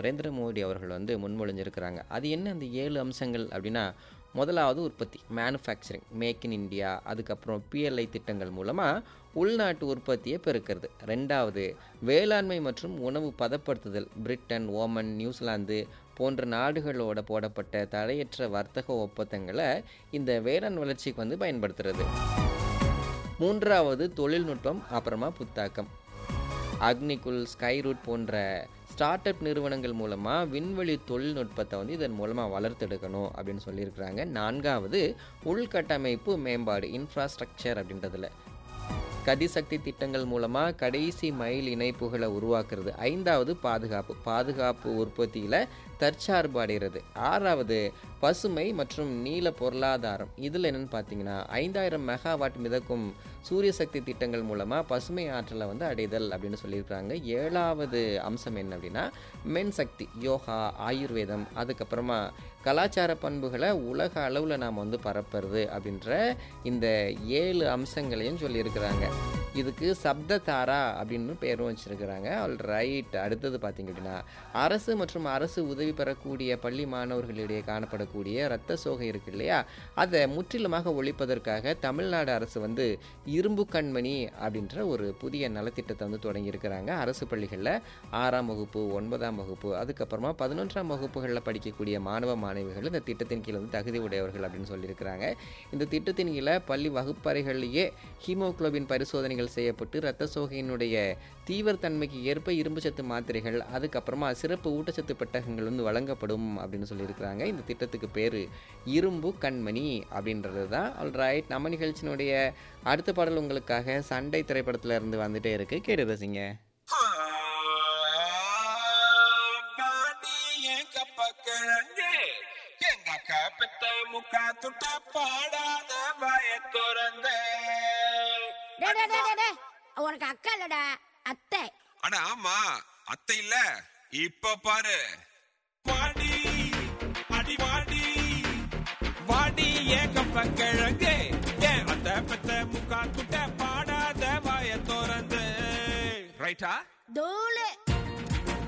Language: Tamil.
நரேந்திர மோடி அவர்கள் வந்து முன்மொழிஞ்சிருக்கிறாங்க அது என்ன அந்த ஏழு அம்சங்கள் அப்படின்னா முதலாவது உற்பத்தி மேனுஃபேக்சரிங் மேக் இன் இந்தியா அதுக்கப்புறம் பிஎல்ஐ திட்டங்கள் மூலமாக உள்நாட்டு உற்பத்தியை பெருக்கிறது ரெண்டாவது வேளாண்மை மற்றும் உணவு பதப்படுத்துதல் பிரிட்டன் ஓமன் நியூசிலாந்து போன்ற நாடுகளோட போடப்பட்ட தடையற்ற வர்த்தக ஒப்பந்தங்களை இந்த வேளாண் வளர்ச்சிக்கு வந்து பயன்படுத்துறது மூன்றாவது தொழில்நுட்பம் அப்புறமா புத்தாக்கம் அக்னிகுல் ஸ்கைரூட் போன்ற ஸ்டார்ட் அப் நிறுவனங்கள் மூலமாக விண்வெளி தொழில்நுட்பத்தை வந்து இதன் மூலமாக வளர்த்தெடுக்கணும் அப்படின்னு சொல்லியிருக்கிறாங்க நான்காவது உள்கட்டமைப்பு மேம்பாடு இன்ஃப்ராஸ்ட்ரக்சர் அப்படின்றதுல கதிசக்தி திட்டங்கள் மூலமாக கடைசி மைல் இணைப்புகளை உருவாக்குறது ஐந்தாவது பாதுகாப்பு பாதுகாப்பு உற்பத்தியில் தற்சார்பு அடைகிறது ஆறாவது பசுமை மற்றும் நீல பொருளாதாரம் இதில் என்னென்னு பார்த்தீங்கன்னா ஐந்தாயிரம் மெகாவாட் மிதக்கும் சூரிய சக்தி திட்டங்கள் மூலமாக பசுமை ஆற்றலை வந்து அடைதல் அப்படின்னு சொல்லியிருக்கிறாங்க ஏழாவது அம்சம் என்ன அப்படின்னா மென் சக்தி யோகா ஆயுர்வேதம் அதுக்கப்புறமா கலாச்சார பண்புகளை உலக அளவில் நாம் வந்து பரப்புறது அப்படின்ற இந்த ஏழு அம்சங்களையும் சொல்லியிருக்கிறாங்க இதுக்கு சப்ததாரா அப்படின்னு பேரும் வச்சிருக்கிறாங்க ஆல் ரைட் அடுத்தது பார்த்தீங்க அப்படின்னா அரசு மற்றும் அரசு உதவி பெறக்கூடிய பள்ளி மாணவர்களிடையே காணப்படக்கூடிய இரத்த சோகை இருக்கு இல்லையா அதை முற்றிலுமாக ஒழிப்பதற்காக தமிழ்நாடு அரசு வந்து இரும்பு கண்மணி அப்படின்ற ஒரு புதிய நலத்திட்டத்தை வந்து தொடங்கியிருக்கிறாங்க அரசு பள்ளிகளில் ஆறாம் வகுப்பு ஒன்பதாம் வகுப்பு அதுக்கப்புறமா பதினொன்றாம் வகுப்புகளில் படிக்கக்கூடிய மாணவ மாணவிகள் இந்த திட்டத்தின் கீழ் வந்து தகுதி உடையவர்கள் அப்படின்னு சொல்லியிருக்கிறாங்க இந்த திட்டத்தின் கீழே பள்ளி வகுப்பறைகளிலேயே ஹீமோகுளோபின் பரிசோதனைகள் செய்யப்பட்டு இரத்த சோகையினுடைய தீவிரத்தன்மைக்கு ஏற்ப இரும்பு சத்து மாத்திரைகள் அதுக்கப்புறமா சிறப்பு ஊட்டச்சத்து பெட்டகங்கள் வந்து வழங்கப்படும் அப்படின்னு சொல்லியிருக்கிறாங்க இந்த திட்டத்துக்கு பேர் இரும்பு கண்மணி அப்படின்றது தான் ஆல்ரைட் நம்ம நிகழ்ச்சியினுடைய அடுத்த பாடல் உங்களுக்காக சண்டை திரைப்படத்துல இருந்து வந்துட்டே இருக்கு கேட்டு ரசிங்க கிழங்கு எங்க அக்கா பெத்த முக்கா துட்ட பாடாத வய துறந்த டேய், டேய், டேய், டேய், டேய். உனக்கு அக்கா இல்லடா அத்தை அட ஆமா அத்தை இல்ல இப்ப பாரு வாடி அடி வாடி வாடி ஏகப்ப கிழங்கு ஏன் அத்த பெத்த முக்கா துட்ட பாடாத வய துறந்து ரைட்டா தூளு